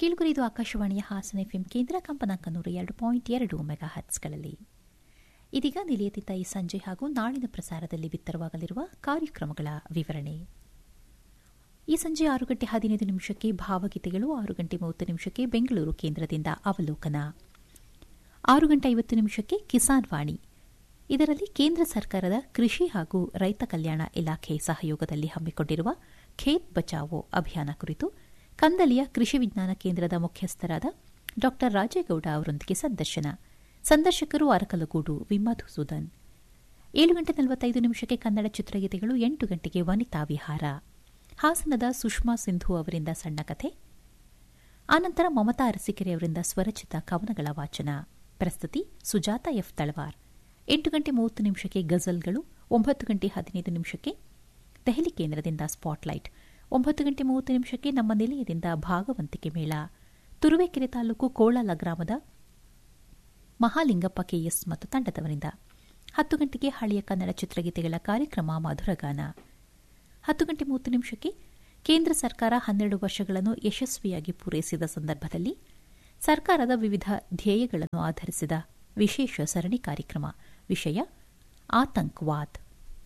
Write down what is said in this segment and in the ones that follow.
ಕೇಳುಗರು ಇದು ಆಕಾಶವಾಣಿಯ ಹಾಸನ ಎಫ್ಎಂ ಕೇಂದ್ರ ಕಂಪನಾಂಕ ನೂರ ಎರಡು ಪಾಯಿಂಟ್ ಎರಡು ಮೆಗಾ ಹರ್ಟ್ಸ್ಗಳಲ್ಲಿ ಇದೀಗ ನಿಲಯದಿಂದ ಈ ಸಂಜೆ ಹಾಗೂ ನಾಳಿನ ಪ್ರಸಾರದಲ್ಲಿ ಬಿತ್ತರವಾಗಲಿರುವ ಕಾರ್ಯಕ್ರಮಗಳ ವಿವರಣೆ ಈ ಸಂಜೆ ಆರು ಗಂಟೆ ಹದಿನೈದು ನಿಮಿಷಕ್ಕೆ ಭಾವಗೀತೆಗಳು ಆರು ಗಂಟೆ ಮೂವತ್ತು ನಿಮಿಷಕ್ಕೆ ಬೆಂಗಳೂರು ಕೇಂದ್ರದಿಂದ ಅವಲೋಕನ ಆರು ಗಂಟೆ ಐವತ್ತು ನಿಮಿಷಕ್ಕೆ ಕಿಸಾನ್ ವಾಣಿ ಇದರಲ್ಲಿ ಕೇಂದ್ರ ಸರ್ಕಾರದ ಕೃಷಿ ಹಾಗೂ ರೈತ ಕಲ್ಯಾಣ ಇಲಾಖೆ ಸಹಯೋಗದಲ್ಲಿ ಹಮ್ಮಿಕೊಂಡಿರುವ ಖೇತ್ ಬಚಾವೋ ಅಭಿಯಾನ ಕುರಿತು ಕಂದಲಿಯ ಕೃಷಿ ವಿಜ್ಞಾನ ಕೇಂದ್ರದ ಮುಖ್ಯಸ್ಥರಾದ ಡಾ ರಾಜೇಗೌಡ ಅವರೊಂದಿಗೆ ಸಂದರ್ಶನ ಸಂದರ್ಶಕರು ಅರಕಲಗೂಡು ವಿಮಧುಸೂದನ್ ಏಳು ಗಂಟೆ ನಲವತ್ತೈದು ನಿಮಿಷಕ್ಕೆ ಕನ್ನಡ ಚಿತ್ರಗೀತೆಗಳು ಎಂಟು ಗಂಟೆಗೆ ವನಿತಾ ವಿಹಾರ ಹಾಸನದ ಸುಷ್ಮಾ ಸಿಂಧು ಅವರಿಂದ ಸಣ್ಣ ಕಥೆ ಆನಂತರ ಮಮತಾ ಅರಸಿಕೆರೆ ಅವರಿಂದ ಸ್ವರಚಿತ ಕವನಗಳ ವಾಚನ ಪ್ರಸ್ತುತಿ ಸುಜಾತ ಎಫ್ ತಳವಾರ್ ಎಂಟು ಗಂಟೆ ಮೂವತ್ತು ನಿಮಿಷಕ್ಕೆ ಗಜಲ್ಗಳು ಒಂಬತ್ತು ಗಂಟೆ ಹದಿನೈದು ನಿಮಿಷಕ್ಕೆ ದೆಹಲಿ ಕೇಂದ್ರದಿಂದ ಸ್ಪಾಟ್ಲೈಟ್ ಒಂಬತ್ತು ಗಂಟೆ ಮೂವತ್ತು ನಿಮಿಷಕ್ಕೆ ನಮ್ಮ ನಿಲಯದಿಂದ ಭಾಗವಂತಿಕೆ ಮೇಳ ತುರುವೇಕೆರೆ ತಾಲೂಕು ಕೋಳಾಲ ಗ್ರಾಮದ ಮಹಾಲಿಂಗಪ್ಪ ಕೆಎಸ್ ಮತ್ತು ತಂಡದವರಿಂದ ಹತ್ತು ಗಂಟೆಗೆ ಹಳೆಯ ಕನ್ನಡ ಚಿತ್ರಗೀತೆಗಳ ಕಾರ್ಯಕ್ರಮ ಮಧುರಗಾನ ಹತ್ತು ಗಂಟೆ ಮೂವತ್ತು ನಿಮಿಷಕ್ಕೆ ಕೇಂದ್ರ ಸರ್ಕಾರ ಹನ್ನೆರಡು ವರ್ಷಗಳನ್ನು ಯಶಸ್ವಿಯಾಗಿ ಪೂರೈಸಿದ ಸಂದರ್ಭದಲ್ಲಿ ಸರ್ಕಾರದ ವಿವಿಧ ಧ್ಯೇಯಗಳನ್ನು ಆಧರಿಸಿದ ವಿಶೇಷ ಸರಣಿ ಕಾರ್ಯಕ್ರಮ ವಿಷಯ ಆತಂಕವಾದ್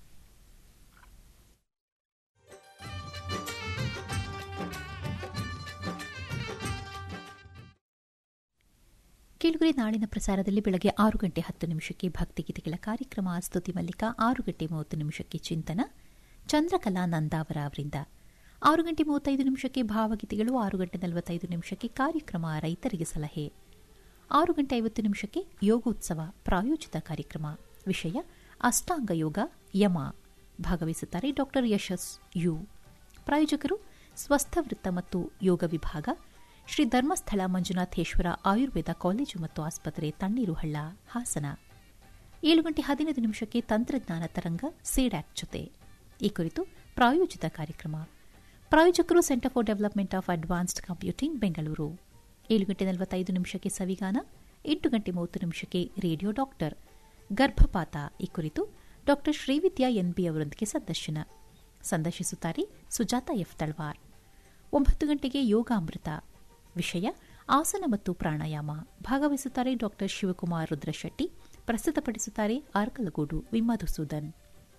ಕೇಳುಗರೆ ನಾಳಿನ ಪ್ರಸಾರದಲ್ಲಿ ಬೆಳಗ್ಗೆ ಆರು ಗಂಟೆ ಹತ್ತು ನಿಮಿಷಕ್ಕೆ ಭಕ್ತಿಗೀತೆಗಳ ಕಾರ್ಯಕ್ರಮ ಸ್ತುತಿ ಮಲ್ಲಿಕ ಆರು ಗಂಟೆ ಮೂವತ್ತು ನಿಮಿಷಕ್ಕೆ ಚಿಂತನ ಚಂದ್ರಕಲಾ ನಂದಾವರ ಅವರಿಂದ ಆರು ಗಂಟೆ ಮೂವತ್ತೈದು ನಿಮಿಷಕ್ಕೆ ಭಾವಗೀತೆಗಳು ಆರು ಗಂಟೆ ನಲವತ್ತೈದು ನಿಮಿಷಕ್ಕೆ ಕಾರ್ಯಕ್ರಮ ರೈತರಿಗೆ ಸಲಹೆ ಆರು ಗಂಟೆ ಐವತ್ತು ನಿಮಿಷಕ್ಕೆ ಯೋಗೋತ್ಸವ ಪ್ರಾಯೋಜಿತ ಕಾರ್ಯಕ್ರಮ ವಿಷಯ ಅಷ್ಟಾಂಗ ಯೋಗ ಯಮ ಭಾಗವಹಿಸುತ್ತಾರೆ ಡಾಕ್ಟರ್ ಯಶಸ್ ಯು ಪ್ರಾಯೋಜಕರು ಸ್ವಸ್ಥ ವೃತ್ತ ಮತ್ತು ಯೋಗ ವಿಭಾಗ ಶ್ರೀ ಧರ್ಮಸ್ಥಳ ಮಂಜುನಾಥೇಶ್ವರ ಆಯುರ್ವೇದ ಕಾಲೇಜು ಮತ್ತು ಆಸ್ಪತ್ರೆ ತಣ್ಣೀರುಹಳ್ಳ ಹಾಸನ ಏಳು ಗಂಟೆ ಹದಿನೈದು ನಿಮಿಷಕ್ಕೆ ತಂತ್ರಜ್ಞಾನ ತರಂಗ ಸೇಡ್ಯಾಕ್ ಜೊತೆ ಈ ಕುರಿತು ಪ್ರಾಯೋಜಿತ ಕಾರ್ಯಕ್ರಮ ಪ್ರಾಯೋಜಕರು centre for development of advanced computing Bengaluru ಏಳು ಗಂಟೆ ನಲವತ್ತೈದು ನಿಮಿಷಕ್ಕೆ ಸವಿಗಾನ ಎಂಟು ಗಂಟೆ ಮೂವತ್ತು ನಿಮಿಷಕ್ಕೆ ರೇಡಿಯೋ ಡಾಕ್ಟರ್ ಗರ್ಭಪಾತ ಈ ಕುರಿತು ಡಾಕ್ಟರ್ ಶ್ರೀವಿದ್ಯಾ ಎನ್ಬಿ ಅವರೊಂದಿಗೆ ಸಂದರ್ಶನ ಸಂದರ್ಶಿಸುತ್ತಾರೆ ಸುಜಾತ ಎಫ್ ತಳ್ವಾರ್ ಒಂಬತ್ತು ಗಂಟೆಗೆ ಯೋಗಾಮೃತ ವಿಷಯ ಆಸನ ಮತ್ತು ಪ್ರಾಣಾಯಾಮ ಭಾಗವಹಿಸುತ್ತಾರೆ ಡಾಕ್ಟರ್ ಶಿವಕುಮಾರ್ ರುದ್ರಶೆಟ್ಟಿ ಪ್ರಸ್ತುತಪಡಿಸುತ್ತಾರೆ ಆರ್ಕಲಗೂಡು ವಿಮಧುಸೂದನ್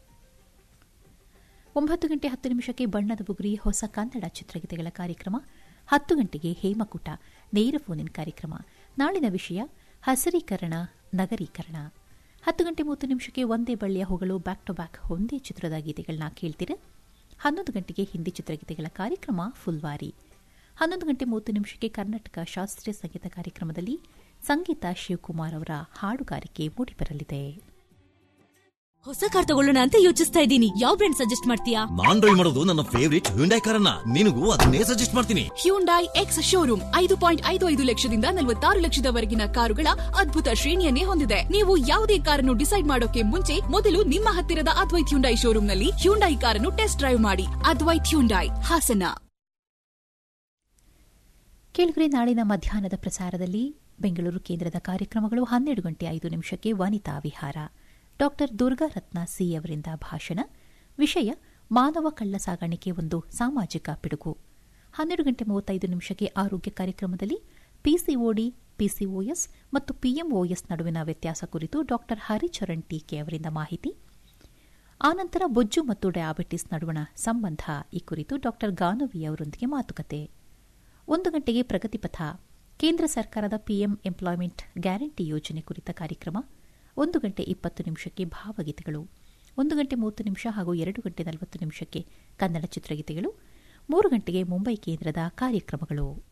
ಒಂಬತ್ತು ಗಂಟೆ ಹತ್ತು ನಿಮಿಷಕ್ಕೆ ಬಣ್ಣದ ಬುಗುರಿ ಹೊಸ ಕನ್ನಡ ಚಿತ್ರಗೀತೆಗಳ ಕಾರ್ಯಕ್ರಮ ಹತ್ತು ಗಂಟೆಗೆ ಹೇಮಕೂಟ ನೇರ ಫೋನಿನ್ ಕಾರ್ಯಕ್ರಮ ನಾಳಿನ ವಿಷಯ ಹಸಿರೀಕರಣ ನಗರೀಕರಣ ಹತ್ತು ಗಂಟೆ ಮೂವತ್ತು ನಿಮಿಷಕ್ಕೆ ಒಂದೇ ಬಳ್ಳಿಯ ಹೂಗಳು ಬ್ಯಾಕ್ ಟು ಬ್ಯಾಕ್ ಒಂದೇ ಚಿತ್ರದ ಗೀತೆಗಳನ್ನ ಕೇಳ್ತೀರ ಹನ್ನೊಂದು ಗಂಟೆಗೆ ಹಿಂದಿ ಚಿತ್ರಗೀತೆಗಳ ಕಾರ್ಯಕ್ರಮ ಫುಲ್ವಾರಿ ಹನ್ನೊಂದು ಗಂಟೆ ಮೂವತ್ತು ನಿಮಿಷಕ್ಕೆ ಕರ್ನಾಟಕ ಶಾಸ್ತ್ರೀಯ ಸಂಗೀತ ಕಾರ್ಯಕ್ರಮದಲ್ಲಿ ಸಂಗೀತ ಶಿವಕುಮಾರ್ ಅವರ ಹಾಡುಗಾರಿಕೆ ಮೂಡಿಬರಲಿದೆ ಹೊಸ ಕಾರ್ ತಗೊಳ್ಳೋಣ ಅಂತ ಯೋಚಿಸ್ತಾ ಇದ್ದೀನಿ ಯಾವ ಬ್ರ್ಯಾಂಡ್ ಸಜೆಸ್ಟ್ ಮಾಡ್ತೀಯಾ ನಾನ್ ಡ್ರೈವ್ ಮಾಡೋದು ನನ್ನ ಫೇವರಿಟ್ ಹ್ಯುಂಡೈ ಕಾರನ್ನ ನಿನಗೂ ಅದನ್ನೇ ಸಜೆಸ್ಟ್ ಮಾಡ್ತೀನಿ ಹ್ಯೂಂಡೈ ಎಕ್ಸ್ ಶೋರೂಮ್ ಐದು ಪಾಯಿಂಟ್ ಐದು ಐದು ಲಕ್ಷದಿಂದ ನಲವತ್ತಾರು ಲಕ್ಷದವರೆಗಿನ ಕಾರುಗಳ ಅದ್ಭುತ ಶ್ರೇಣಿಯನ್ನೇ ಹೊಂದಿದೆ ನೀವು ಯಾವುದೇ ಕಾರನ್ನು ಡಿಸೈಡ್ ಮಾಡೋಕೆ ಮುಂಚೆ ಮೊದಲು ನಿಮ್ಮ ಹತ್ತಿರದ ಅದ್ವೈತ್ ಹ್ಯುಂಡೈ ಶೋರೂಮ್ನಲ್ಲಿ ಹ್ಯುಂಡೈ ಕಾರನ್ನು ಟೆಸ್ಟ್ ಡ್ರೈವ್ ಮಾಡಿ ಅದ್ವೈತ್ ಹ್ಯುಂಡೈ ಹಾಸನ ಕೇಳಿದ್ರೆ ನಾಳಿನ ಮಧ್ಯಾಹ್ನದ ಪ್ರಸಾರದಲ್ಲಿ ಬೆಂಗಳೂರು ಕೇಂದ್ರದ ಕಾರ್ಯಕ್ರಮಗಳು ಹನ್ನೆರಡು ಗಂಟೆ ಐದು ನಿಮಿಷಕ್ಕೆ ವನಿತಾ ವಿಹಾರ ಡಾಕ್ಟರ್ ದುರ್ಗಾರತ್ನ ಸಿ ಅವರಿಂದ ಭಾಷಣ ವಿಷಯ ಮಾನವ ಕಳ್ಳ ಸಾಗಾಣಿಕೆ ಒಂದು ಸಾಮಾಜಿಕ ಪಿಡುಗು ಹನ್ನೆರಡು ಗಂಟೆ ಮೂವತ್ತೈದು ನಿಮಿಷಕ್ಕೆ ಆರೋಗ್ಯ ಕಾರ್ಯಕ್ರಮದಲ್ಲಿ ಪಿಸಿಒಡಿ ಪಿಸಿಒಎಸ್ ಮತ್ತು ಪಿಎಂಒಎಸ್ ನಡುವಿನ ವ್ಯತ್ಯಾಸ ಕುರಿತು ಡಾಕ್ಟರ್ ಹರಿಚರಣ್ ಟೀಕೆ ಅವರಿಂದ ಮಾಹಿತಿ ಆನಂತರ ಬೊಜ್ಜು ಮತ್ತು ಡಯಾಬಿಟಿಸ್ ನಡುವಣ ಸಂಬಂಧ ಈ ಕುರಿತು ಡಾಕ್ಟರ್ ಗಾನವಿ ಅವರೊಂದಿಗೆ ಮಾತುಕತೆ ಒಂದು ಗಂಟೆಗೆ ಪ್ರಗತಿಪಥ ಕೇಂದ್ರ ಸರ್ಕಾರದ ಪಿಎಂ ಎಂಪ್ಲಾಯ್ಮೆಂಟ್ ಗ್ಯಾರಂಟಿ ಯೋಜನೆ ಕುರಿತ ಕಾರ್ಯಕ್ರಮ ಒಂದು ಗಂಟೆ ಇಪ್ಪತ್ತು ನಿಮಿಷಕ್ಕೆ ಭಾವಗೀತೆಗಳು ಒಂದು ಗಂಟೆ ಮೂವತ್ತು ನಿಮಿಷ ಹಾಗೂ ಎರಡು ಗಂಟೆ ನಲವತ್ತು ನಿಮಿಷಕ್ಕೆ ಕನ್ನಡ ಚಿತ್ರಗೀತೆಗಳು ಮೂರು ಗಂಟೆಗೆ ಮುಂಬೈ ಕೇಂದ್ರದ ಕಾರ್ಯಕ್ರಮಗಳು